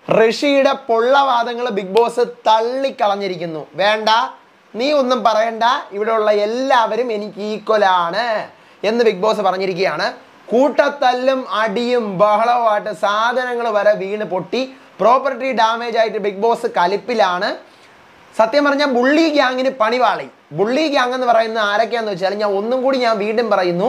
ഋഷിയുടെ പൊള്ളവാദങ്ങൾ big boss തള്ളിക്കളഞ്ഞിരിക്കുന്നു വേണ്ട നീ ഒന്നും പറയണ്ട ഇവിടെയുള്ള എല്ലാവരും എനിക്ക് ഈക്വലാണ് എന്ന് ബിഗ് ബോസ് പറഞ്ഞിരിക്കുകയാണ് കൂട്ടത്തല്ലും അടിയും ബഹളവുമായിട്ട് സാധനങ്ങൾ വരെ വീണ് പൊട്ടി പ്രോപ്പർട്ടി ഡാമേജ് ആയിട്ട് ബിഗ് ബോസ് കലിപ്പിലാണ് സത്യം പറഞ്ഞാൽ ബുള്ളി ഗ്യാങ്ങിന് പണിവാളി ബുള്ളി ഗ്യാങ് എന്ന് പറയുന്ന ആരൊക്കെയാന്ന് വെച്ചാൽ ഞാൻ ഒന്നും കൂടി ഞാൻ വീണ്ടും പറയുന്നു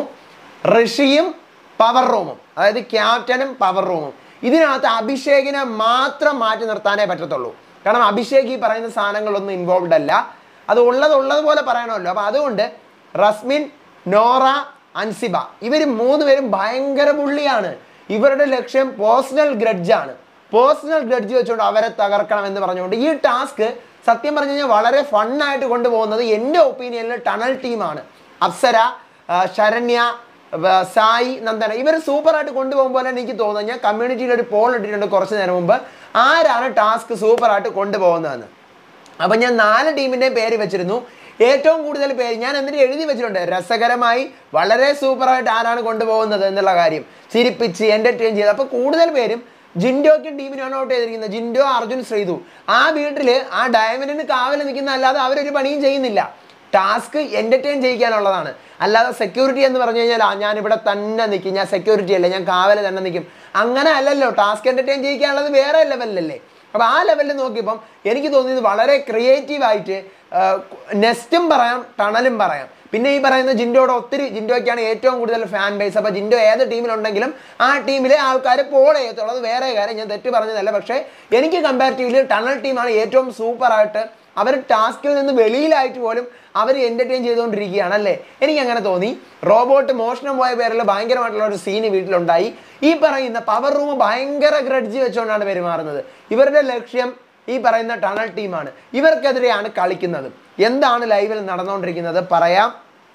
ഋഷിയും പവർ റൂമും അതായത് ക്യാപ്റ്റനും പവർ റൂമും ഇതിനകത്ത് അഭിഷേകിനെ മാത്രം മാറ്റി നിർത്താനേ പറ്റത്തുള്ളൂ കാരണം അഭിഷേക് ഈ പറയുന്ന സാധനങ്ങളൊന്നും ഇൻവോൾവ് അല്ല അത് ഉള്ളത് ഉള്ളതുപോലെ പറയണമല്ലോ അപ്പോൾ അതുകൊണ്ട് റസ്മിൻ നോറ അൻസിബ ഇവർ മൂന്ന് പേരും ഭയങ്കര ബുള്ളിയാണ് ഇവരുടെ ലക്ഷ്യം പേഴ്സണൽ ഗ്രഡ്ജാണ് പേഴ്സണൽ ഗ്രഡ്ജ് വെച്ചുകൊണ്ട് അവരെ തകർക്കണം എന്ന് പറഞ്ഞുകൊണ്ട് ഈ ടാസ്ക് സത്യം പറഞ്ഞു കഴിഞ്ഞാൽ വളരെ ഫണ്ണായിട്ട് കൊണ്ടുപോകുന്നത് എൻ്റെ ഒപ്പീനിയനിൽ ടണൽ ടീമാണ് അപ്സര ആ, ശരണ്യ വ- സായി നന്ദന ഇവർ സൂപ്പറായിട്ട് കൊണ്ടുപോകുമ്പോൾ എനിക്ക് തോന്നുന്നത് ഞാൻ കമ്മ്യൂണിറ്റിയിൽ ഒരു പോൾ ഇട്ടിട്ടുണ്ട് കുറച്ച് നേരം മുമ്പ് ആരാണ് ടാസ്ക് സൂപ്പറായിട്ട് കൊണ്ടുപോകുന്നതെന്ന് അപ്പം ഞാൻ നാല് ടീമിൻ്റെ പേര് വെച്ചിരുന്നു ഏറ്റവും കൂടുതൽ പേര് ഞാൻ എന്നിട്ട് എഴുതി വെച്ചിട്ടുണ്ട് രസകരമായി വളരെ സൂപ്പറായിട്ട് ആരാണ് കൊണ്ടുപോകുന്നത് എന്നുള്ള കാര്യം ചിരിപ്പിച്ച് എൻ്റർടൈൻ ചെയ്ത് അപ്പോൾ കൂടുതൽ പേരും ജിൻഡോയ്ക്കും ടീമിനാണ് ഔട്ട് ചെയ്തിരിക്കുന്നത് ജിൻഡോ അർജുൻ ശ്രീതു ആ വീട്ടിൽ ആ ഡയമണ്ടിന് കാവൽ നിൽക്കുന്ന അല്ലാതെ അവരൊരു പണിയും ചെയ്യുന്നില്ല ടാസ്ക് എൻ്റർടൈൻ ചെയ്യിക്കാനുള്ളതാണ് അല്ലാതെ സെക്യൂരിറ്റി എന്ന് പറഞ്ഞു കഴിഞ്ഞാൽ ആ ഞാൻ ഇവിടെ തന്നെ നിൽക്കും ഞാൻ സെക്യൂരിറ്റി അല്ല ഞാൻ കാവൽ തന്നെ നിൽക്കും അങ്ങനെ അല്ലല്ലോ ടാസ്ക് എൻ്റർടൈൻ ചെയ്യിക്കാനുള്ളത് വേറെ ലെവലിലല്ലേ അപ്പോൾ ആ ലെവലിൽ നോക്കിയപ്പം എനിക്ക് തോന്നിയത് വളരെ ക്രിയേറ്റീവായിട്ട് നെസ്റ്റും പറയാം ടണലും പറയാം പിന്നെ ഈ പറയുന്ന ജിൻഡോയുടെ ഒത്തിരി ജിൻഡോയ്ക്കാണ് ഏറ്റവും കൂടുതൽ ഫാൻ ബേസ് അപ്പോൾ ജിൻഡോ ഏത് ടീമിലുണ്ടെങ്കിലും ആ ടീമിലെ ആൾക്കാർ പോൾ ചെയ്യത്തുള്ളൂ അത് വേറെ കാര്യം ഞാൻ തെറ്റ് പറഞ്ഞതല്ല പക്ഷേ എനിക്ക് കമ്പാരിറ്റീവ്ലി ടണൽ ടീമാണ് ഏറ്റവും സൂപ്പറായിട്ട് അവർ ടാസ്കിൽ നിന്ന് വെളിയിലായിട്ട് പോലും അവർ എൻ്റർടൈൻ ചെയ്തുകൊണ്ടിരിക്കുകയാണ് അല്ലേ എനിക്ക് അങ്ങനെ തോന്നി റോബോട്ട് മോഷണം പോയ പേരിൽ ഭയങ്കരമായിട്ടുള്ള ഒരു സീന് വീട്ടിലുണ്ടായി ഈ പറയുന്ന പവർ റൂം ഭയങ്കര ഗ്രഡ്ജ് വെച്ചുകൊണ്ടാണ് പെരുമാറുന്നത് ഇവരുടെ ലക്ഷ്യം ഈ പറയുന്ന ടണൽ ടീമാണ് ഇവർക്കെതിരെയാണ് കളിക്കുന്നത് എന്താണ് ലൈവിൽ നടന്നുകൊണ്ടിരിക്കുന്നത് പറയാം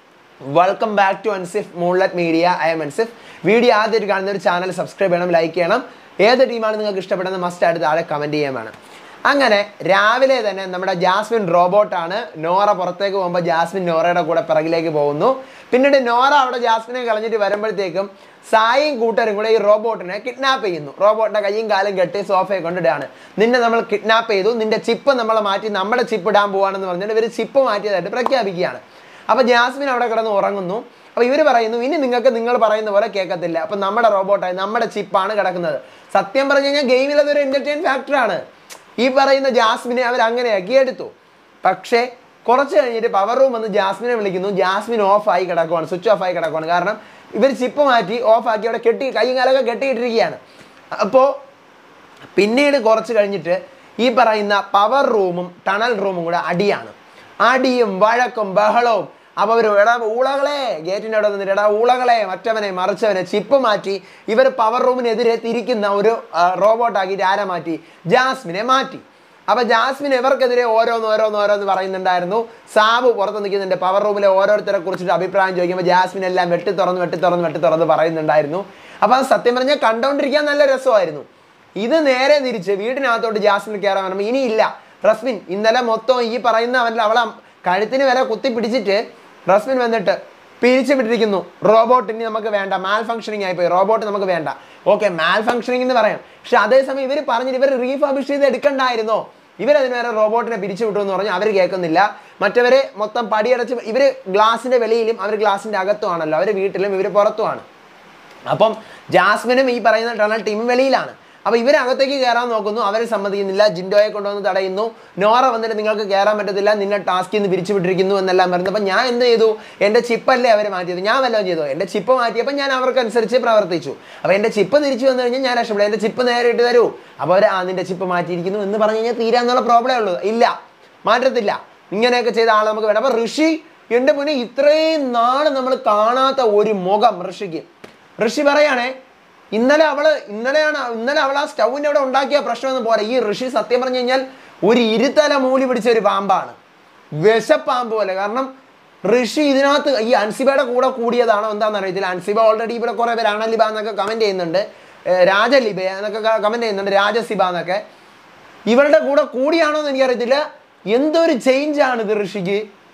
welcome back to Ansif Moonlet media I'm Ansif video ആദ്യമായിട്ട് കാണുന്ന ഒരു ചാനൽ സബ്സ്ക്രൈബ് ചെയ്യണം ലൈക്ക് ചെയ്യണം ഏത് ടീമാണ് നിങ്ങൾക്ക് ഇഷ്ടപ്പെടുന്നത് മസ്റ്റ് ആയിട്ട് താഴെ കമൻറ്റ് ചെയ്യാൻ വേണം അങ്ങനെ രാവിലെ തന്നെ നമ്മുടെ ജാസ്മിൻ റോബോട്ടാണ് നോറ പുറത്തേക്ക് പോകുമ്പോൾ ജാസ്മിൻ നോറയുടെ കൂടെ പിറകിലേക്ക് പോകുന്നു പിന്നീട് നോറ അവിടെ ജാസ്മിനെ കളഞ്ഞിട്ട് വരുമ്പോഴത്തേക്കും സായും കൂട്ടരും കൂടെ ഈ റോബോട്ടിനെ കിഡ്നാപ്പ് ചെയ്യുന്നു റോബോട്ടിന്റെ കൈയും കാലും കെട്ടി സോഫയെ കൊണ്ടിടാണ് നിന്നെ നമ്മൾ കിഡ്നാപ്പ് ചെയ്തു നിന്റെ ചിപ്പ് നമ്മൾ മാറ്റി നമ്മുടെ ചിപ്പ് ഇടാൻ പോവാണെന്ന് പറഞ്ഞിട്ട് ഇവർ ചിപ്പ് മാറ്റിയതായിട്ട് പ്രഖ്യാപിക്കുകയാണ് അപ്പോൾ ജാസ്മിൻ അവിടെ കിടന്ന് ഉറങ്ങുന്നു അപ്പോൾ ഇവർ പറയുന്നു ഇനി നിങ്ങൾക്ക് നിങ്ങൾ പറയുന്ന പോലെ കേൾക്കത്തില്ല അപ്പം നമ്മുടെ റോബോട്ടായി നമ്മുടെ ചിപ്പാണ് കിടക്കുന്നത് സത്യം പറഞ്ഞു കഴിഞ്ഞാൽ ഗെയിമിൽ അതൊരു എൻ്റർടൈൻ ഫാക്ടറാണ് ഈ പറയുന്ന ജാസ്മിനെ അവർ അങ്ങനെയാക്കി എടുത്തു പക്ഷേ കുറച്ച് കഴിഞ്ഞിട്ട് പവർ റൂം വന്ന് ജാസ്മിനെ വിളിക്കുന്നു ജാസ്മിൻ ഓഫ് ആയി കിടക്കുവാണ് സ്വിച്ച് ഓഫ് ആയി കിടക്കുവാണ് കാരണം ഇവർ ചിപ്പ് മാറ്റി ഓഫ് ആക്കി അവിടെ കെട്ടി കൈയും കാലൊക്കെ കെട്ടിയിട്ടിരിക്കുകയാണ് അപ്പോൾ പിന്നീട് കുറച്ച് കഴിഞ്ഞിട്ട് ഈ പറയുന്ന പവർ റൂമും ടണൽ റൂമും കൂടെ അടിയാണ് അടിയും വഴക്കും ബഹളവും അപ്പോൾ അവർ എടാ ഊളകളെ ഗേറ്റിൻ്റെ അവിടെ നിന്നിട്ട് എടാ ഊളകളെ മറ്റവനെ മറിച്ചവനെ ചിപ്പ് മാറ്റി ഇവർ പവർ റൂമിനെതിരെ തിരിക്കുന്ന ഒരു ആ, റോബോട്ടാക്കിയിട്ട് ആരെ മാറ്റി ജാസ്മിനെ മാറ്റി അപ്പോൾ ജാസ്മിൻ ഇവർക്കെതിരെ ഓരോന്ന് ഓരോന്ന് ഓരോന്ന് പറയുന്നുണ്ടായിരുന്നു സാബു പുറത്ത് നിൽക്കുന്നുണ്ട് പവർ റൂമിലെ ഓരോരുത്തരെ കുറിച്ചിട്ട് അഭിപ്രായം ചോദിക്കുമ്പോൾ ജാസ്മിൻ എല്ലാം വെട്ടി തുറന്ന് വെട്ടി തുറന്ന് വെട്ടി തുറന്ന് പറയുന്നുണ്ടായിരുന്നു അപ്പോൾ അത് സത്യം പറഞ്ഞാൽ കണ്ടുകൊണ്ടിരിക്കാൻ നല്ല രസമായിരുന്നു ഇത് നേരെ തിരിച്ച് വീടിനകത്തോട്ട് ജാസ്മിൻ കയറാൻ പറയുമ്പോൾ ഇനിയില്ല റസ്മിൻ ഇന്നലെ മൊത്തം ഈ പറയുന്ന അവൻ്റെ അവളെ കഴുത്തിന് വരെ കുത്തി പിടിച്ചിട്ട് റസ്മിൻ വന്നിട്ട് പിരിച്ചു വിട്ടിരിക്കുന്നു റോബോട്ട് ഇനി നമുക്ക് വേണ്ട മാൽ ഫംഗ്ഷനിങ് ആയിപ്പോയി റോബോട്ട് നമുക്ക് വേണ്ട ഓക്കെ മാൽ ഫംഗ്ഷനിങ് എന്ന് പറയാം പക്ഷെ അതേസമയം ഇവർ പറഞ്ഞിട്ട് ഇവർ റീഫർബിഷ് ചെയ്ത് എടുക്കണ്ടായിരുന്നോ ഇവരതിന് വരെ റോബോട്ടിനെ പിരിച്ചു വിട്ടു എന്ന് പറഞ്ഞാൽ അവർ കേൾക്കുന്നില്ല മറ്റവര് മൊത്തം പടിയടച്ച് ഇവർ ഗ്ലാസിന്റെ വെളിയിലും അവർ ഗ്ലാസിന്റെ അകത്തുമാണല്ലോ അവർ വീട്ടിലും ഇവർ പുറത്തുമാണ് അപ്പം ജാസ്മിനും ഈ പറയുന്ന ടണൽ ടീമും വെളിയിലാണ് അപ്പോൾ ഇവർ അകത്തേക്ക് കയറാൻ നോക്കുന്നു അവർ സമ്മതിക്കുന്നില്ല ജിൻഡോയെ കൊണ്ടുവന്ന് തടയുന്നു നോറ വന്നിട്ട് നിങ്ങൾക്ക് കയറാൻ പറ്റത്തില്ല നിന്നെ ടാസ്കിൽ നിന്ന് പിരിച്ചു വിട്ടിരിക്കുന്നു എന്നെല്ലാം പറഞ്ഞു അപ്പം ഞാൻ എന്ത് ചെയ്തു എൻ്റെ ചിപ്പല്ലേ അവർ മാറ്റിയത് ഞാൻ വല്ലതും ചെയ്തു എൻ്റെ ചിപ്പ് മാറ്റിയപ്പോൾ ഞാൻ അവർക്കനുസരിച്ച് പ്രവർത്തിച്ചു അപ്പോൾ എൻ്റെ ചിപ്പ് തിരിച്ചു വന്നു കഴിഞ്ഞാൽ ഞാൻ രക്ഷപ്പെടും എൻ്റെ ചിപ്പ് നേരെ ഇട്ട് തരൂ അപ്പോൾ അവർ ആ നിൻ്റെ ചിപ്പ് മാറ്റിയിരിക്കുന്നു എന്ന് പറഞ്ഞു കഴിഞ്ഞാൽ തീരാന്നുള്ള പ്രോബ്ലമേ ഉള്ളൂ ഇല്ല മാറ്റത്തില്ല ഇങ്ങനെയൊക്കെ ചെയ്ത ആളെ നമുക്ക് വേണം അപ്പോൾ ഋഷി എൻ്റെ മുന്നേ ഇത്രയും നാൾ നമ്മൾ കാണാത്ത ഒരു മുഖം ഋഷിക്ക് ഋഷി പറയാണേ ഇന്നലെ അവള് ഇന്നലെയാണ് ഇന്നലെ അവൾ ആ സ്റ്റൗവിൻ്റെ അവിടെ ഉണ്ടാക്കിയ പ്രശ്നമൊന്നും പോരാ ഈ ഋഷി സത്യം പറഞ്ഞു കഴിഞ്ഞാൽ ഒരു ഇരുത്തല മൂലി പിടിച്ച ഒരു പാമ്പാണ് വിശപ്പാമ്പ് പോലെ കാരണം ഋഷി ഇതിനകത്ത് ഈ അൻസിബയുടെ കൂടെ കൂടിയതാണോ എന്താണെന്ന് അറിയത്തില്ല അൻസിബ ഓൾറെഡി ഇവിടെ കുറേ പേര് അണലിബ എന്നൊക്കെ കമൻറ്റ് ചെയ്യുന്നുണ്ട് ഏർ രാജലിബ എന്നൊക്കെ കമൻറ്റ് ചെയ്യുന്നുണ്ട് രാജസിബ എന്നൊക്കെ ഇവരുടെ കൂടെ കൂടിയാണോ എന്ന് എനിക്കറിയത്തില്ല എന്തൊരു ചേഞ്ച് ആണ് ഇത് ഋഷിക്ക്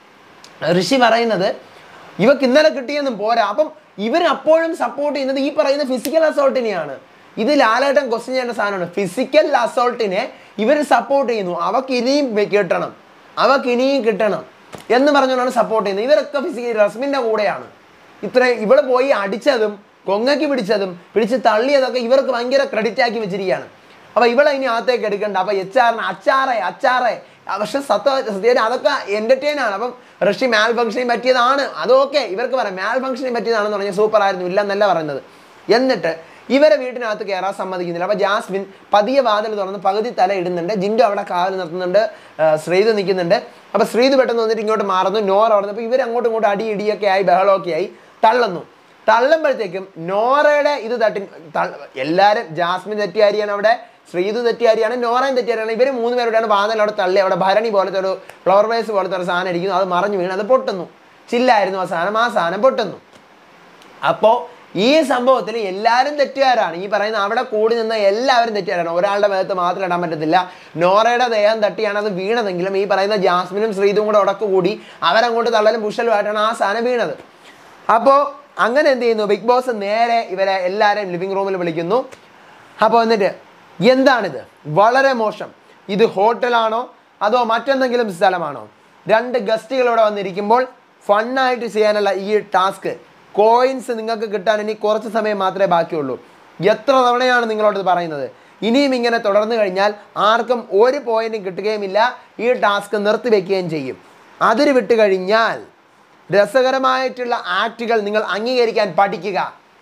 ഋഷി പറയുന്നത് ഇവക്ക് ഇന്നലെ കിട്ടിയെന്നും പോരാ അപ്പം ഇവർ അപ്പോഴും സപ്പോർട്ട് ചെയ്യുന്നത് ഈ പറയുന്ന ഫിസിക്കൽ അസോൾട്ടിനെയാണ് ഇത് ലാലേട്ടൻ ക്വസ്റ്റ്യൻ ചെയ്യേണ്ട സാധനമാണ് ഫിസിക്കൽ അസോൾട്ടിനെ ഇവർ സപ്പോർട്ട് ചെയ്യുന്നു അവർക്ക് ഇനിയും വെ- കിട്ടണം അവർക്ക് ഇനിയും കിട്ടണം എന്ന് പറഞ്ഞുകൊണ്ടാണ് സപ്പോർട്ട് ചെയ്യുന്നത് ഇവരൊക്കെ ഫിസിക്കൽ റസ്മിൻ്റെ കൂടെയാണ് ഇത്ര ഇവിടെ പോയി അടിച്ചതും കൊങ്ങയ്ക്ക് പിടിച്ചതും പിടിച്ച് തള്ളിയതൊക്കെ ഇവർക്ക് ഭയങ്കര ക്രെഡിറ്റ് ആക്കി വെച്ചിരിക്കുകയാണ് അപ്പോൾ ഇവളെ ഇനി അകത്തേക്ക് എടുക്കണ്ട അപ്പോൾ എച്ച് ആറിന് അച്ചാറെ അച്ചാറെ പക്ഷെ സത്യ സത്യം അതൊക്കെ എൻ്റർടൈൻ ആണ് അപ്പം ഋഷി മാൽ ഫംഗ്ഷനിൽ പറ്റിയതാണ് അതൊക്കെ ഇവർക്ക് പറയാം മാൽ ഫംഗ്ഷനിൽ പറ്റിയതാണെന്ന് പറഞ്ഞാൽ സൂപ്പർ ആയിരുന്നു ഇല്ല എന്നല്ല പറയുന്നത് എന്നിട്ട് ഇവരെ വീട്ടിനകത്ത് കയറാൻ സമ്മതിക്കുന്നില്ല അപ്പോൾ ജാസ്മിൻ പതിയെ വാതിൽ തുറന്ന് പകുതി തല ഇടുന്നുണ്ട് ജിൻഡു അവിടെ കാവൽ നിർത്തുന്നുണ്ട് ആ, ശ്രീതു നിൽക്കുന്നുണ്ട് അപ്പോൾ ശ്രീതു പെട്ടെന്ന് വന്നിട്ട് ഇങ്ങോട്ട് മാറുന്നു നോറ അവിടെ അപ്പോൾ ഇവർ അങ്ങോട്ടും ഇങ്ങോട്ടും അടി ഇടിയൊക്കെ ആയി ബഹളമൊക്കെ ആയി തള്ളുന്നു തള്ളുമ്പോഴത്തേക്കും നോറയുടെ ഇത് തട്ടി തള്ള- എല്ലാവരും ജാസ്മിൻ തെറ്റിയാരിയാണ് അവിടെ ശ്രീതു തെറ്റിയാരിയാണ് നോറയും തെറ്റിയാരിയാണ് ഇവർ മൂന്ന് പേരുടെയാണ് വാതിൽ അവിടെ തള്ളി അവിടെ ഭരണി പോലത്തെ ഒരു ഫ്ലവർ വേസ് പോലത്തെ ഒരു സാധനം ഇരിക്കുന്നു അത് മറിഞ്ഞു വീണ് അത് പൊട്ടുന്നു ചില്ലായിരുന്നു ആ സാധനം ആ സാധനം പൊട്ടുന്നു അപ്പോൾ ഈ സംഭവത്തിൽ എല്ലാവരും തെറ്റുകാരാണ് ഈ പറയുന്ന അവിടെ കൂടി നിന്ന എല്ലാവരും തെറ്റുകാരാണ് ഒരാളുടെ മേത്ത് മാത്രം ഇടാൻ പറ്റത്തില്ല നോറയുടെ ദേഹം തട്ടിയാണ് അത് വീണതെങ്കിലും ഈ പറയുന്ന ജാസ്മിനും ശ്രീതും കൂടെ ഉടക്ക് കൂടി അവരങ്ങോട്ട് തള്ളലും പുഷലുമായിട്ടാണ് ആ സാധനം വീണത് അപ്പോൾ അങ്ങനെ എന്ത് ചെയ്യുന്നു ബിഗ് ബോസ് നേരെ ഇവരെ എല്ലാവരെയും ലിവിങ് റൂമിൽ വിളിക്കുന്നു അപ്പോൾ എന്നിട്ട് എന്താണിത് വളരെ മോശം ഇത് ഹോട്ടലാണോ അതോ മറ്റെന്തെങ്കിലും സ്ഥലമാണോ രണ്ട് ഗസ്റ്റുകൾ ഇവിടെ വന്നിരിക്കുമ്പോൾ ഫണ്ണായിട്ട് ചെയ്യാനുള്ള ഈ ടാസ്ക് കോയിൻസ് നിങ്ങൾക്ക് കിട്ടാൻ ഇനി കുറച്ച് സമയം മാത്രമേ ബാക്കിയുള്ളൂ എത്ര തവണയാണ് നിങ്ങളോട് ഇത് പറയുന്നത് ഇനിയും ഇങ്ങനെ തുടർന്നു കഴിഞ്ഞാൽ ആർക്കും ഒരു പോയിന്റും കിട്ടുകയുമില്ല ഈ ടാസ്ക് നിർത്തിവെക്കുകയും ചെയ്യും അതിര് വിട്ട് കഴിഞ്ഞാൽ രസകരമായിട്ടുള്ള ആക്റ്റുകൾ നിങ്ങൾ അംഗീകരിക്കാൻ പഠിക്കുക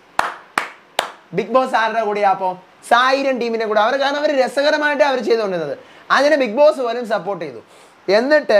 ബിഗ് ബോസ് ആരുടെ കൂടെയാ അപ്പോൾ സായിരം ടീമിന്റെ കൂടെ അവർ കാരണം അവർ രസകരമായിട്ട് അവർ ചെയ്തുകൊണ്ടിരുന്നത് അതിനെ ബിഗ് ബോസ് പോലും സപ്പോർട്ട് ചെയ്തു എന്നിട്ട്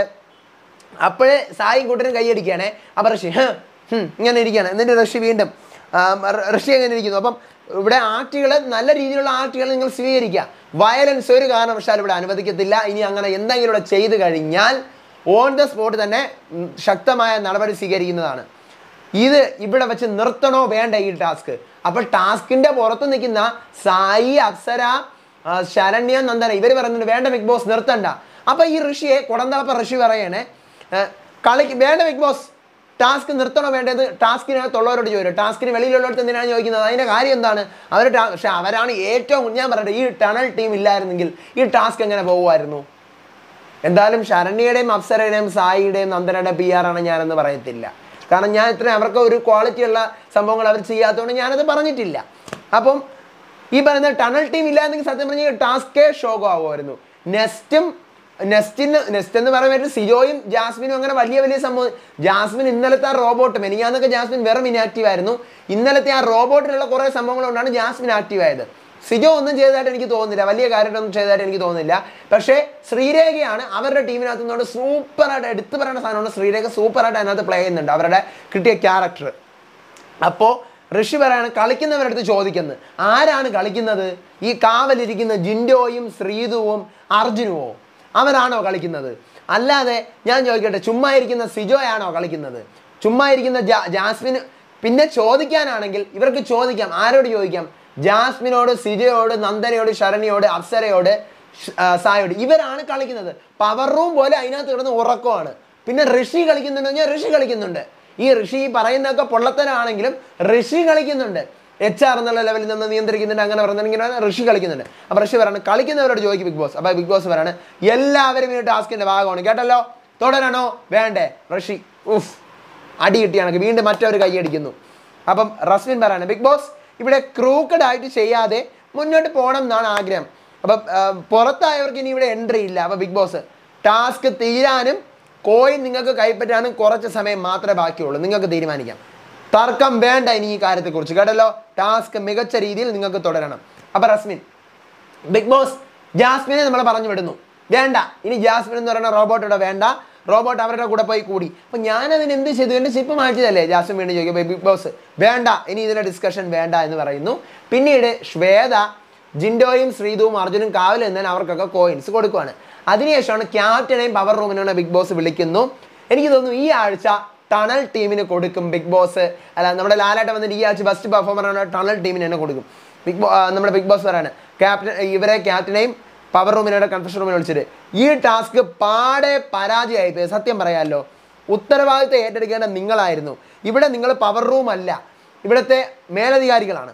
അപ്പോഴേ സായും കൂട്ടരും കൈയടിക്കുകയാണേ അപ്പം ഋഷി ഹ്, ഹും, ഇങ്ങനെ ഇരിക്കുകയാണ് എന്നിട്ട് ഋഷി വീണ്ടും ആ, ഋ- ഋഷി എങ്ങനെ ഇരിക്കുന്നു അപ്പം ഇവിടെ ആർട്ടുകൾ നല്ല രീതിയിലുള്ള ആർട്ടുകൾ നിങ്ങൾ സ്വീകരിക്കുക വയലൻസ് ഒരു കാരണവശാലും ഇവിടെ അനുവദിക്കത്തില്ല ഇനി അങ്ങനെ എന്തെങ്കിലും ഇവിടെ ചെയ്തു കഴിഞ്ഞാൽ ഓൺ ദ സ്പോട്ട് തന്നെ ഉം, ശക്തമായ നടപടി സ്വീകരിക്കുന്നതാണ് ഇത് ഇവിടെ വെച്ച് നിർത്തണോ വേണ്ട ഈ ടാസ്ക് അപ്പോൾ ടാസ്കിന്റെ പുറത്ത് നിൽക്കുന്ന സായി അപ്സര ആ, ശരണ്യ നന്ദന ഇവർ പറയുന്നുണ്ട് വേണ്ട ബിഗ് ബോസ് നിർത്തണ്ട അപ്പൊ ഈ ഋഷിയെ കുടന്തളപ്പ ഋഷി പറയണേ ഏ, കളിക്ക് വേണ്ട ബിഗ് ബോസ് ടാസ്ക് നിർത്തണോ വേണ്ടത് ടാസ്കിനകത്തുള്ളവരോട് ചോദിക്കും ടാസ്കിന് വെളിയിലുള്ളവർക്ക് എന്തിനാണ് ചോദിക്കുന്നത് അതിന്റെ കാര്യം എന്താണ് അവർ പക്ഷെ അവരാണ് ഏറ്റവും ഞാൻ പറയട്ടെ ഈ ടണൽ ടീം ഇല്ലായിരുന്നെങ്കിൽ ഈ ടാസ്ക് എങ്ങനെ പോകുമായിരുന്നു എന്തായാലും ശരണ്യയുടെയും അപ്സരയുടെയും സായിയുടെയും നന്ദനയുടെയും പി ആർ ആണ് ഞാനെന്ന് പറയത്തില്ല കാരണം ഞാൻ ഇത്ര അവർക്ക് ഒരു ക്വാളിറ്റി ഉള്ള സംഭവങ്ങൾ അവർ ചെയ്യാത്തതുകൊണ്ട് ഞാനത് പറഞ്ഞിട്ടില്ല അപ്പം ഈ പറയുന്ന ടണൽ ടീം ഇല്ലാന്നെങ്കിൽ സത്യം പറഞ്ഞാൽ ടാസ്കേ ഷോകോ ആവുമായിരുന്നു നെക്സ്റ്റും നെസ്റ്റിന് നെസ്റ്റ് എന്ന് പറയാൻ പറ്റും സിജോയും ജാസ്മിനും അങ്ങനെ വലിയ വലിയ സംഭവം ജാസ്മിൻ ഇന്നലത്തെ ആ റോബോട്ട് മെനിയാന്നൊക്കെ ജാസ്മിൻ വെറും ഇനാക്റ്റീവ് ആയിരുന്നു ഇന്നലത്തെ ആ റോബോട്ടിലുള്ള കുറേ സംഭവങ്ങൾ കൊണ്ടാണ് ജാസ്മിൻ ആക്റ്റീവ് ആയത് സിജോ ഒന്നും ചെയ്തതായിട്ട് എനിക്ക് തോന്നുന്നില്ല വലിയ കാര്യമായിട്ടൊന്നും ചെയ്തതായിട്ട് എനിക്ക് തോന്നുന്നില്ല പക്ഷേ ശ്രീരേഖയാണ് അവരുടെ ടീമിനകത്ത് നിന്നുകൊണ്ട് സൂപ്പറായിട്ട് എടുത്തു പറയുന്ന സാധനമാണ് ശ്രീരേഖ സൂപ്പറായിട്ട് അതിനകത്ത് പ്ലേ ചെയ്യുന്നുണ്ട് അവരുടെ കിട്ടിയ ക്യാരക്ടർ അപ്പോൾ ഋഷി പറയാണ് കളിക്കുന്നവരുടെ അടുത്ത് ചോദിക്കുന്നത് ആരാണ് കളിക്കുന്നത് ഈ കാവലിരിക്കുന്ന ജിൻഡോയും ശ്രീതുവും അർജുനുവോ അവരാണോ കളിക്കുന്നത് അല്ലാതെ ഞാൻ ചോദിക്കട്ടെ ചുമ്മാ ഇരിക്കുന്ന സിജോയാണോ കളിക്കുന്നത് ചുമ്മാ ഇരിക്കുന്ന ജാ- ജാസ്മിൻ പിന്നെ ചോദിക്കാനാണെങ്കിൽ ഇവർക്ക് ചോദിക്കാം ആരോട് ചോദിക്കാം ജാസ്മിനോട് സിജയോട് നന്ദനയോട് ശരണ്യോട് അപ്സരയോട് ഷ്- ആ, സായോട് ഇവരാണ് കളിക്കുന്നത് പവർ റൂം പോലെ അതിനകത്ത് കിടന്ന് ഉറക്കമാണ് പിന്നെ ഋഷി കളിക്കുന്നുണ്ട് ഞാൻ ഋഷി കളിക്കുന്നുണ്ട് ഈ ഋഷി ഈ പറയുന്നതൊക്കെ പൊള്ളത്തനാണെങ്കിലും ഋഷി കളിക്കുന്നുണ്ട് എച്ച് ആർ എന്നുള്ള ലെവലിൽ നിന്ന് നിയന്ത്രിക്കുന്നുണ്ട് അങ്ങനെ പറയുന്നുണ്ടെങ്കിൽ ഋഷി കളിക്കുന്നുണ്ട് അപ്പൊ ഋഷി പറയാണ് കളിക്കുന്നവരോട് ചോദിക്കും ബിഗ് ബോസ് അപ്പൊ ബിഗ് ബോസ് പറയാണ് എല്ലാവരും ഈ ടാസ്കിന്റെ ഭാഗമാണ് കേട്ടല്ലോ തുടരണോ വേണ്ടേ ഋഷി ഉഫ് അടി കിട്ടിയാണ് വീണ്ടും മറ്റൊരു കൈയടിക്കുന്നു അപ്പം റസ്മിൻ പറയാണ് ബിഗ് ബോസ് ഇവിടെ ക്രൂക്കഡ് ആയിട്ട് ചെയ്യാതെ മുന്നോട്ട് പോകണം എന്നാണ് ആഗ്രഹം അപ്പം ആ, പുറത്തായവർക്ക് ഇനി ഇവിടെ എൻട്രി ഇല്ല അപ്പം ബിഗ് ബോസ് ടാസ്ക് തീരാനും കോയിൻ നിങ്ങൾക്ക് കൈപ്പറ്റാനും കുറച്ച് സമയം മാത്രമേ ബാക്കിയുള്ളൂ നിങ്ങൾക്ക് തീരുമാനിക്കാം തർക്കം വേണ്ട ഇനി ഈ കാര്യത്തെക്കുറിച്ച് കേട്ടല്ലോ ടാസ്ക് മികച്ച രീതിയിൽ നിങ്ങൾക്ക് തുടരണം അപ്പം റസ്മിൻ ബിഗ് ബോസ് ജാസ്മിനെ നമ്മൾ പറഞ്ഞു വിടുന്നു വേണ്ട ഇനി ജാസ്മിൻ എന്ന് പറയുന്ന റോബോട്ട് ഇവിടെ വേണ്ട റോബോട്ട് അവരുടെ കൂടെ പോയി കൂടി അപ്പൊ ഞാൻ അതിന് എന്ത് ചെയ്തു എൻ്റെ ചിപ്പ് മാറ്റിയതല്ലേ ജാസ്മിൻ വീണ്ടും ചോദിക്കും ബിഗ് ബോസ് വേണ്ട ഇനി ഇതിന്റെ ഡിസ്കഷൻ വേണ്ട എന്ന് പറയുന്നു പിന്നീട് ശ്വേത ജിൻഡോയും ശ്രീതുവും അർജുനും കാവൽ നിന്നാൽ അവർക്കൊക്കെ കോയിൻസ് കൊടുക്കുവാണ് അതിനുശേഷമാണ് ക്യാപ്റ്റനെയും പവർ റൂമിനെയും ബിഗ് ബോസ് വിളിക്കുന്നു എനിക്ക് തോന്നുന്നു ഈ ആഴ്ച ടണൽ ടീമിന് കൊടുക്കും ബിഗ് ബോസ് അല്ല നമ്മുടെ ലാലായിട്ട് വന്നിട്ട് ഈ ആഴ്ച ബെസ്റ്റ് പെർഫോമറാണ് ടണൽ ടീമിന് തന്നെ കൊടുക്കും ബിഗ് ബോ ആ, നമ്മുടെ ബിഗ് ബോസ് പറയാണ് ക്യാപ്റ്റൻ ഇവരെ ക്യാപ്റ്റനെയും പവർ റൂമിനോട് കൺഫ്യൂഷൻ റൂമിൽ വിളിച്ചിട്ട് ഈ ടാസ്ക് പാടെ പരാജയമായി പോയി സത്യം പറയാമല്ലോ ഉത്തരവാദിത്തം ഏറ്റെടുക്കേണ്ട നിങ്ങളായിരുന്നു ഇവിടെ നിങ്ങൾ പവർ റൂം അല്ല ഇവിടുത്തെ മേലധികാരികളാണ്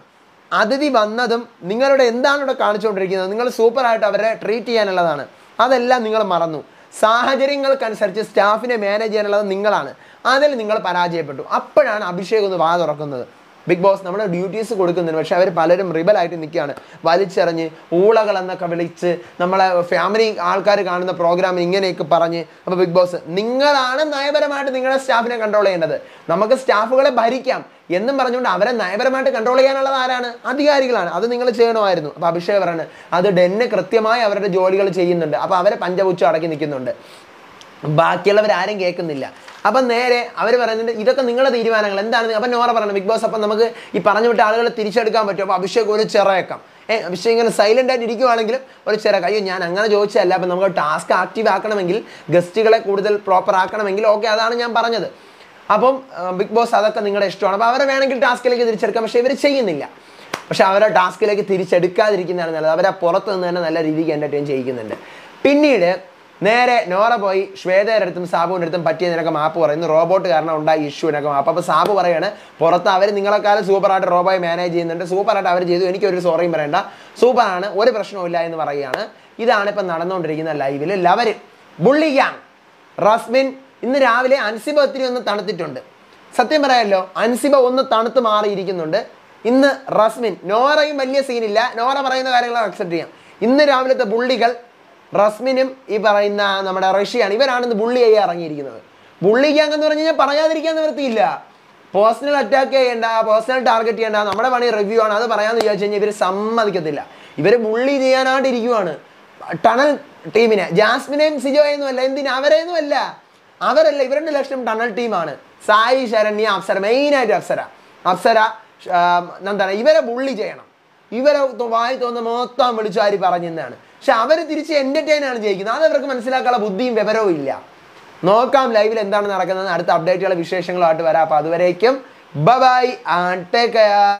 അതിഥി വന്നതും നിങ്ങളുടെ എന്താണ് ഇവിടെ കാണിച്ചുകൊണ്ടിരിക്കുന്നത് നിങ്ങൾ സൂപ്പറായിട്ട് അവരെ ട്രീറ്റ് ചെയ്യാനുള്ളതാണ് അതെല്ലാം നിങ്ങൾ മറന്നു സാഹചര്യങ്ങൾക്കനുസരിച്ച് സ്റ്റാഫിനെ മാനേജ് ചെയ്യാനുള്ളത് നിങ്ങളാണ് അതിൽ നിങ്ങൾ പരാജയപ്പെട്ടു അപ്പോഴാണ് അഭിഷേക് ഒന്ന് വാ തുറക്കുന്നത് ബിഗ് ബോസ് നമ്മുടെ ഡ്യൂട്ടീസ് കൊടുക്കുന്നുണ്ട് പക്ഷെ അവർ പലരും റിബലായിട്ട് നിൽക്കുകയാണ് വലിച്ചെറിഞ്ഞ് ഊളകൾ എന്നൊക്കെ വിളിച്ച് നമ്മളെ ഫാമിലി ആൾക്കാർ കാണുന്ന പ്രോഗ്രാമിൽ ഇങ്ങനെയൊക്കെ പറഞ്ഞ് അപ്പോൾ ബിഗ് ബോസ് നിങ്ങളാണ് നയപരമായിട്ട് നിങ്ങളുടെ സ്റ്റാഫിനെ കൺട്രോൾ ചെയ്യേണ്ടത് നമുക്ക് സ്റ്റാഫുകളെ ഭരിക്കാം എന്നും പറഞ്ഞുകൊണ്ട് അവരെ നയപരമായിട്ട് കൺട്രോൾ ചെയ്യാനുള്ളത് ആരാണ് അധികാരികളാണ് അത് നിങ്ങൾ ചെയ്യണമായിരുന്നു അപ്പോൾ അഭിഷേക് പറയുന്നത് അത് ഡെന്ന് കൃത്യമായി അവരുടെ ജോലികൾ ചെയ്യുന്നുണ്ട് അപ്പോൾ അവരെ പഞ്ചപുച്ഛം അടക്കി നിൽക്കുന്നുണ്ട് ബാക്കിയുള്ളവർ ആരും കേൾക്കുന്നില്ല അപ്പം നേരെ അവർ പറയുന്നുണ്ട് ഇതൊക്കെ നിങ്ങളുടെ തീരുമാനങ്ങൾ എന്താണ് അപ്പം നോറ പറയണം ബിഗ് ബോസ് അപ്പം നമുക്ക് ഈ പറഞ്ഞു വിട്ട ആളുകളെ തിരിച്ചെടുക്കാൻ പറ്റും അപ്പോൾ അഭിഷേക് ഒരു ചിറയക്കം ഏ അഭിഷേക് ഇങ്ങനെ സൈലൻ്റ് ആയിട്ട് ഇരിക്കുവാണെങ്കിലും ഒരു ചിറക്കം അയ്യോ ഞാൻ അങ്ങനെ ചോദിച്ചതല്ല അപ്പം നമുക്ക് ടാസ്ക് ആക്റ്റീവ് ആക്കണമെങ്കിൽ ഗസ്റ്റുകളെ കൂടുതൽ പ്രോപ്പർ ആക്കണമെങ്കിൽ ഓക്കെ അതാണ് ഞാൻ പറഞ്ഞത് അപ്പം ബിഗ് ബോസ് അതൊക്കെ നിങ്ങളുടെ ഇഷ്ടമാണ് അപ്പോൾ അവരെ വേണമെങ്കിൽ ടാസ്കിലേക്ക് തിരിച്ചെടുക്കാം പക്ഷേ ഇവർ ചെയ്യുന്നില്ല പക്ഷെ അവരെ ടാസ്കിലേക്ക് തിരിച്ചെടുക്കാതിരിക്കുന്നതാണ് നല്ലത് അവരെ പുറത്ത് നിന്ന് തന്നെ നല്ല രീതിക്ക് എൻ്റർടൈൻ ചെയ്യിക്കുന്നുണ്ട് പിന്നീട് നേരെ നോറ പോയി ശ്വേതയുടെ അടുത്തും സാബുവിൻ്റെ അടുത്തും പറ്റിയതിനൊക്കെ മാപ്പ് പറയുന്നു റോബോട്ട് കാരണം ഉണ്ടായ ഇഷ്യൂവിനൊക്കെ മാപ്പ് അപ്പോൾ സാബു പറയാണ് പുറത്ത് അവർ നിങ്ങളെക്കാളും സൂപ്പറായിട്ട് റോബോയെ മാനേജ് ചെയ്യുന്നുണ്ട് സൂപ്പറായിട്ട് അവർ ചെയ്തു എനിക്കൊരു സോറിയും പറയണ്ട സൂപ്പറാണ് ഒരു പ്രശ്നവും ഇല്ല എന്ന് പറയുകയാണ് ഇതാണ് ഇപ്പം നടന്നുകൊണ്ടിരിക്കുന്ന ലൈവിൽ ലവര് ബുള്ളിയാങ് റസ്മിൻ ഇന്ന് രാവിലെ അൻസിബ ഒത്തിരി ഒന്ന് തണുത്തിട്ടുണ്ട് സത്യം പറയാമല്ലോ അൻസിബ ഒന്ന് തണുത്ത് മാറിയിരിക്കുന്നുണ്ട് ഇന്ന് റസ്മിൻ നോറയും വലിയ സീനില്ല നോറ പറയുന്ന കാര്യങ്ങൾ അക്സെപ്റ്റ് ചെയ്യാം ഇന്ന് രാവിലത്തെ ബുള്ളികൾ റസ്മിനും ഈ പറയുന്ന നമ്മുടെ റഷ്യയാണ് ഇവരാണ് ഇന്ന് ബുള്ളി ചെയ്യാൻ ഇറങ്ങിയിരിക്കുന്നത് ബുള്ളി ഗ്യാങ് എന്ന് പറഞ്ഞു കഴിഞ്ഞാൽ പറയാതിരിക്കാൻ നിവൃത്തിയില്ല പേഴ്സണൽ അറ്റാക്ക് ചെയ്യേണ്ട പേഴ്സണൽ ടാർഗറ്റ് ചെയ്യേണ്ട നമ്മുടെ പണി റിവ്യൂ ആണ് അത് പറയാമെന്ന് വിചാരിച്ചു കഴിഞ്ഞാൽ ഇവർ സമ്മതിക്കത്തില്ല ഇവർ ബുള്ളി ചെയ്യാനായിട്ട് ഇരിക്കുവാണ് ടണൽ ടീമിനെ ജാസ്മിനെയും സിജോയെന്നും അല്ല എന്തിനാ അവരെയൊന്നും അല്ല അവരല്ല ഇവരുടെ ലക്ഷ്യം ടണൽ ടീമാണ് സായി ശരണ്യ അപ്സര മെയിനായിട്ട് അപ്സര അപ്സര ആ, എന്താണ് ഇവരെ ബുള്ളി ചെയ്യണം ഇവരെ തൊ- വായി തോന്നുന്ന മൊത്തം വിളിച്ചാരി പറഞ്ഞെന്നാണ് പക്ഷെ അവർ തിരിച്ച് എന്റർടൈൻ ആണ് ജയിക്കുന്നത് അത് അവർക്ക് മനസ്സിലാക്കാനുള്ള ബുദ്ധിയും വിവരവും ഇല്ല നോക്കാം ലൈവിൽ എന്താണ് നടക്കുന്നത് അടുത്ത അപ്ഡേറ്റുകളും വിശേഷങ്ങളുമായിട്ട് വരാം അപ്പോൾ അതുവരേക്കും ബൈ ആൻഡ് ടേക്ക് കെയർ